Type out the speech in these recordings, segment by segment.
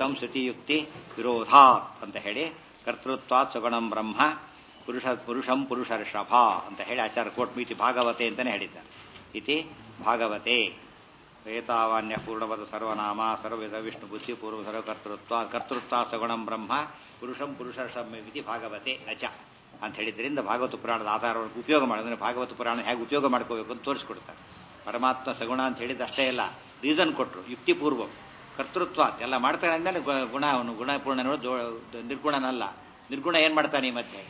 ತಂ ಶ್ರುತಿಯುಕ್ತಿ ವಿರೋಧಾತ್ ಅಂತ ಹೇಳಿ ಕರ್ತೃತ್ವಾತ್ ಸುಗುಣಂ ಬ್ರಹ್ಮ ಪುರುಷ ಪುರುಷಂ ಪುರುಷರ್ಷಭ ಅಂತ ಹೇಳಿ ಆಚಾರ್ಯ ಕೋಟ್ ಮಿತಿ ಭಾಗವತೆ ಅಂತಾನೆ ಹೇಳಿದ್ದಾರೆ ಇತಿ ಭಾಗವತೆ ಏತಾವಾನ್ಯ ಪೂರ್ಣವದ ಸರ್ವನಾಮ ಸರ್ವವಿಧ ವಿಷ್ಣು ಬುದ್ಧಿ ಪೂರ್ವ ಸರ್ವಕರ್ತೃತ್ವ ಕರ್ತೃತ್ವ ಸಗುಣಂ ಬ್ರಹ್ಮ ಪುರುಷಂ ಪುರುಷರ್ಷಂ ಇತಿ ಭಾಗವತೆ ನಚ ಅಂತ ಹೇಳಿದ್ರಿಂದ ಭಾಗವತ ಪುರಾಣದ ಆಧಾರವನ್ನು ಉಪಯೋಗ ಮಾಡೋದ್ರೆ ಭಾಗವತ ಪುರಾಣ ಹೇಗೆ ಉಪಯೋಗ ಮಾಡ್ಕೋಬೇಕು ಅಂತ ತೋರಿಸ್ಕೊಡ್ತಾರೆ ಪರಮಾತ್ಮ ಸಗುಣ ಅಂತ ಹೇಳಿದ ಅಷ್ಟೇ ಇಲ್ಲ ರೀಸನ್ ಕೊಟ್ಟರು ಯುಕ್ತಿಪೂರ್ವ ಕರ್ತೃತ್ವ ಎಲ್ಲ ಮಾಡ್ತಾನೆ ಅಂದಮೇಲೆ ಗುಣ ಅವನು ಗುಣಪೂರ್ಣ ನಿರ್ಗುಣನಲ್ಲ ನಿರ್ಗುಣ ಏನು ಮಾಡ್ತಾನೆ ಈ ಮಧ್ಯೆ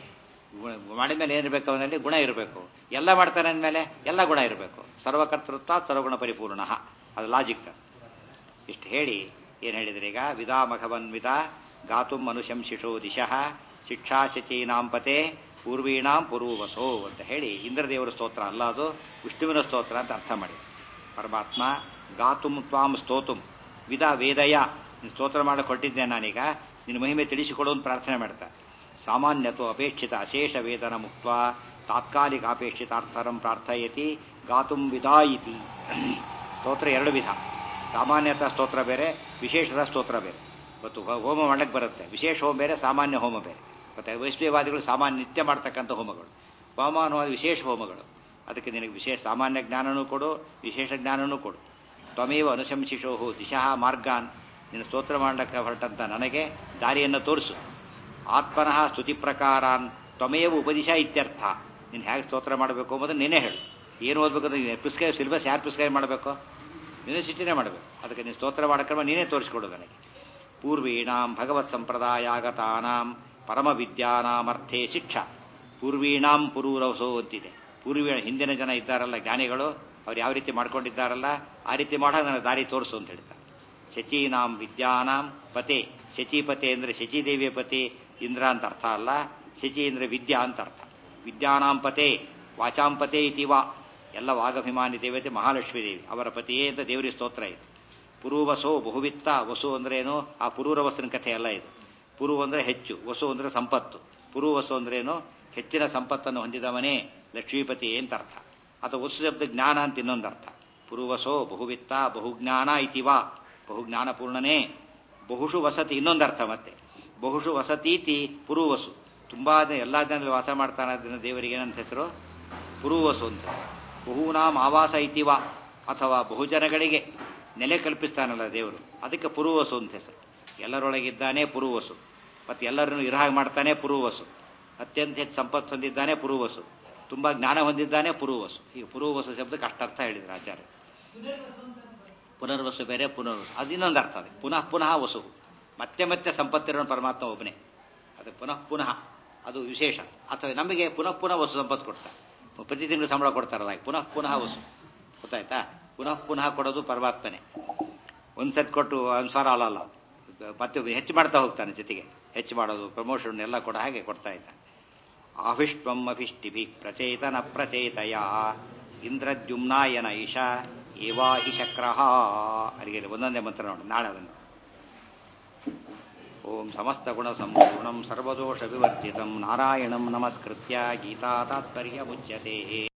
ಮಾಡಿದ ಮೇಲೆ ಏನಿರಬೇಕು ಅವನಲ್ಲಿ ಗುಣ ಇರಬೇಕು ಎಲ್ಲ ಮಾಡ್ತಾನೆ ಅಂದಮೇಲೆ ಎಲ್ಲ ಗುಣ ಇರಬೇಕು ಸರ್ವಕರ್ತೃತ್ವ ಸರ್ವಗುಣ ಪರಿಪೂರ್ಣ ಅದು ಲಾಜಿಕ್ ಇಷ್ಟು ಹೇಳಿ ಏನು ಹೇಳಿದ್ರೆ ಈಗ ವಿಧಾಮಘವನ್ವಿತ ಗಾತುಂ ಮನುಶಂಶಿಷೋ ದಿಶಃ ಶಿಕ್ಷಾ ಶಚೀನಾಂಪತೆ ಪೂರ್ವೀಣಾಂ ಪುರೂವಸೋ ಅಂತ ಹೇಳಿ ಇಂದ್ರದೇವರ ಸ್ತೋತ್ರ ಅಲ್ಲ ಅದು ವಿಷ್ಣುವಿನ ಸ್ತೋತ್ರ ಅಂತ ಅರ್ಥ ಮಾಡಿ ಪರಮಾತ್ಮ ಗಾತುಂ ತ್ವಾಂ ಸ್ತೋತುಂ ವಿಧ ವೇದಯ ನೀನು ಸ್ತೋತ್ರ ಮಾಡಕ್ಕೆ ಹೊರಟಿದ್ದೆ ನಾನೀಗ ನಿನ್ನ ಮಹಿಮೆ ತಿಳಿಸಿಕೊಡು ಅಂತ ಪ್ರಾರ್ಥನೆ ಮಾಡ್ತಾ ಸಾಮಾನ್ಯತೋ ಅಪೇಕ್ಷಿತ ಅಶೇಷ ವೇದನ ಮುಕ್ತ ತಾತ್ಕಾಲಿಕ ಅಪೇಕ್ಷಿತಾರ್ಥರಂ ಪ್ರಾರ್ಥಯತಿ ಗಾತುಂ ವಿಧಾ ಇತಿ ಸ್ತೋತ್ರ ಎರಡು ವಿಧ ಸಾಮಾನ್ಯತ ಸ್ತೋತ್ರ ಬೇರೆ ವಿಶೇಷದ ಸ್ತೋತ್ರ ಬೇರೆ ಇವತ್ತು ಹೋಮ ಮಾಡಕ್ಕೆ ಬರುತ್ತೆ ವಿಶೇಷ ಹೋಮ ಬೇರೆ ಸಾಮಾನ್ಯ ಹೋಮ ಬೇರೆ ಮತ್ತೆ ವೈಷ್ಣವವಾದಿಗಳು ಸಾಮಾನ್ಯ ನಿತ್ಯ ಮಾಡ್ತಕ್ಕಂಥ ಹೋಮಗಳು ಹೋಮಾನವಾದ ವಿಶೇಷ ಹೋಮಗಳು ಅದಕ್ಕೆ ನಿನಗೆ ವಿಶೇಷ ಸಾಮಾನ್ಯ ಜ್ಞಾನನೂ ಕೊಡು ವಿಶೇಷ ಜ್ಞಾನನೂ ಕೊಡು ತ್ವಮೇವ ಅನುಶಂಸಿಷೋಹು ದಿಶಃ ಮಾರ್ಗಾನ್ ನಿನ್ನ ಸ್ತೋತ್ರ ಮಾಡಕ್ಕೆ ಹೊರಟಂತ ನನಗೆ ದಾರಿಯನ್ನು ತೋರಿಸು ಆತ್ಮನಃ ಸ್ತುತಿ ಪ್ರಕಾರಾನ್ ತ್ವಮೇವ ಉಪದಿಶ ಇತ್ಯರ್ಥ ನೀನು ಹೇಗೆ ಸ್ತೋತ್ರ ಮಾಡಬೇಕು ಎಂಬುದನ್ನು ನೀನೇ ಹೇಳು ಏನು ಓದಬೇಕು ಅಂದ್ರೆ ಪುಸ್ತಕ ಸಿಲೆಬಸ್ ಯಾರು ಪುಸ್ತಕ ಮಾಡಬೇಕು ಯೂನಿವರ್ಸಿಟಿನೇ ಮಾಡಬೇಕು ಅದಕ್ಕೆ ನೀನು ಸ್ತೋತ್ರ ಮಾಡೋ ಕ್ರಮ ನೀನೇ ತೋರಿಸ್ಕೊಡು ನನಗೆ ಪೂರ್ವೀಣಾಂ ಭಗವತ್ ಸಂಪ್ರದಾಯಾಗತಾನಾಂ ಪರಮ ವಿದ್ಯಾನಾಮರ್ಥೇ ಶಿಕ್ಷಾ ಪೂರ್ವೀಣಾಂ ಪುರೂರವಸೋ ಅಂತಿದೆ ಪೂರ್ವೀಣ ಹಿಂದಿನ ಜನ ಇದ್ದಾರಲ್ಲ ಜ್ಞಾನಿಗಳು ಅವ್ರು ಯಾವ ರೀತಿ ಮಾಡ್ಕೊಂಡಿದ್ದಾರಲ್ಲ ಆ ರೀತಿ ಮಾಡೋದು ನನಗೆ ದಾರಿ ತೋರಿಸು ಅಂತ ಹೇಳ್ತಾರೆ ಶಚೀನಾಂ ವಿದ್ಯಾನಾಂ ಪತೆ ಶಚೀಪತೆ ಅಂದರೆ ಶಚಿದೇವಿಯ ಪತಿ ಇಂದ್ರ ಅಂತ ಅರ್ಥ ಅಲ್ಲ ಶಚಿ ಅಂದರೆ ವಿದ್ಯಾ ಅಂತ ಅರ್ಥ ವಿದ್ಯಾನಾಂ ಪತೆ ವಾಚಾಂಪತೆ ಇತಿ ವಾ ಎಲ್ಲ ವಾಗಭಿಮಾನಿ ದೇವತೆ ಮಹಾಲಕ್ಷ್ಮೀ ದೇವಿ ಅವರ ಪತಿಯೇ ಅಂತ ದೇವರಿಗೆ ಸ್ತೋತ್ರ ಇದೆ ಪುರುವಸೋ ಬಹುವಿತ್ತ ವಸು ಅಂದ್ರೆ ಏನು ಆ ಪುರೂರ ವಸುವಿನ ಕಥೆ ಅಲ್ಲ ಇದು ಪುರು ಅಂದ್ರೆ ಹೆಚ್ಚು ವಸು ಅಂದ್ರೆ ಸಂಪತ್ತು ಪುರುವಸು ಅಂದ್ರೇನು ಹೆಚ್ಚಿನ ಸಂಪತ್ತನ್ನು ಹೊಂದಿದವನೇ ಲಕ್ಷ್ಮೀಪತಿ ಅಂತ ಅರ್ಥ ಅಥವಾ ವಸು ಶಬ್ದ ಜ್ಞಾನ ಅಂತ ಇನ್ನೊಂದು ಅರ್ಥ ಪುರುವಸೋ ಬಹುವಿತ್ತ ಬಹುಜ್ಞಾನ ಇತಿ ವಾ ಬಹುಜ್ಞಾನಪೂರ್ಣನೇ ಬಹುಶು ವಸತಿ ಇನ್ನೊಂದು ಅರ್ಥ ಮತ್ತೆ ಬಹುಶು ವಸತೀತಿ ಪುರುವಸು ತುಂಬಾ ಎಲ್ಲಾ ಜನರಲ್ಲಿ ವಾಸ ಮಾಡ್ತಾನ ದೇವರಿಗೆ ಏನಂತ ಹೆಸರು ಪುರುವಸು ಅಂತ ಬಹುನಾಂ ಆವಾಸ ಇತಿವ ಅಥವಾ ಬಹುಜನಗಳಿಗೆ ನೆಲೆ ಕಲ್ಪಿಸ್ತಾನಲ್ಲ ದೇವರು ಅದಕ್ಕೆ ಪುರುವಸು ಅಂತ ಹೆಸರು ಎಲ್ಲರೊಳಗಿದ್ದಾನೆ ಪುರುವಸು ಮತ್ತೆ ಎಲ್ಲರನ್ನು ಇರಹಾಗ ಮಾಡ್ತಾನೆ ಪುರುವಸು ಅತ್ಯಂತ ಹೆಚ್ಚು ಸಂಪತ್ತು ಹೊಂದಿದ್ದಾನೆ ಪುರುವಸು ತುಂಬಾ ಜ್ಞಾನ ಹೊಂದಿದ್ದಾನೆ ಪುರುವಸು ಈ ಪುರುವಸು ಶಬ್ದಕ್ಕೆ ಅಷ್ಟರ್ಥ ಹೇಳಿದ್ರು ಆಚಾರ್ಯ ಪುನರ್ವಸು ಬೇರೆ ಪುನರ್ವಸು ಅದು ಇನ್ನೊಂದು ಅರ್ಥ ಅದೇ ಪುನಃ ಪುನಃ ವಸು ಮತ್ತೆ ಮತ್ತೆ ಸಂಪತ್ತಿರೋ ಪರಮಾತ್ಮ ಒಬ್ಬನೇ ಅದು ಪುನಃ ಪುನಃ ಅದು ವಿಶೇಷ ಅಥವಾ ನಮಗೆ ಪುನಃ ಪುನಃ ವಸು ಸಂಪತ್ತು ಕೊಡ್ತಾರೆ ಪ್ರತಿ ತಿಂಗಳು ಸಂಬಳ ಕೊಡ್ತಾರಲ್ಲ ಪುನಃ ಪುನಃ ವಸು ಗೊತ್ತಾಯ್ತಾ ಪುನಃ ಪುನಃ ಕೊಡೋದು ಪರಮಾತ್ಮನೇ ಒಂದ್ಸತಿ ಕೊಟ್ಟು ಅನುಸಾರ ಅಲ್ಲ ಮತ್ತೆ ಹೆಚ್ಚು ಮಾಡ್ತಾ ಹೋಗ್ತಾನೆ ಜೊತೆಗೆ ಹೆಚ್ಚು ಮಾಡೋದು ಪ್ರಮೋಷನ್ ಎಲ್ಲ ಕೊಡ ಹಾಗೆ ಕೊಡ್ತಾ ಇದ್ದಾನೆ ಅಭಿಷ್ಟ್ವಂ ಅಭಿಷ್ಟಿಭಿ ಪ್ರಚೇತನ ಪ್ರಚೇತಯ ಇಂದ್ರದ್ಯುಮ್ನಾಯನ ಈಶ ಏವಾ ಇಶಕ್ರಹ ಅರಿಗೆ ಒಂದೊಂದೇ ಮಂತ್ರ ನೋಡಿ ನಾಳೆ ಅದನ್ನು ಓಂ ಸಮಸ್ತ ಗುಣ ಸಂಪೂರ್ಣಂ ಸರ್ವದೋಷ ವಿವರ್ಜಿತಂ ನಾರಾಯಣಂ ನಮಸ್ಕೃತ್ಯ ಗೀತಾ ತಾತ್ಪರ್ಯ ಮುಚ್ಯತೆ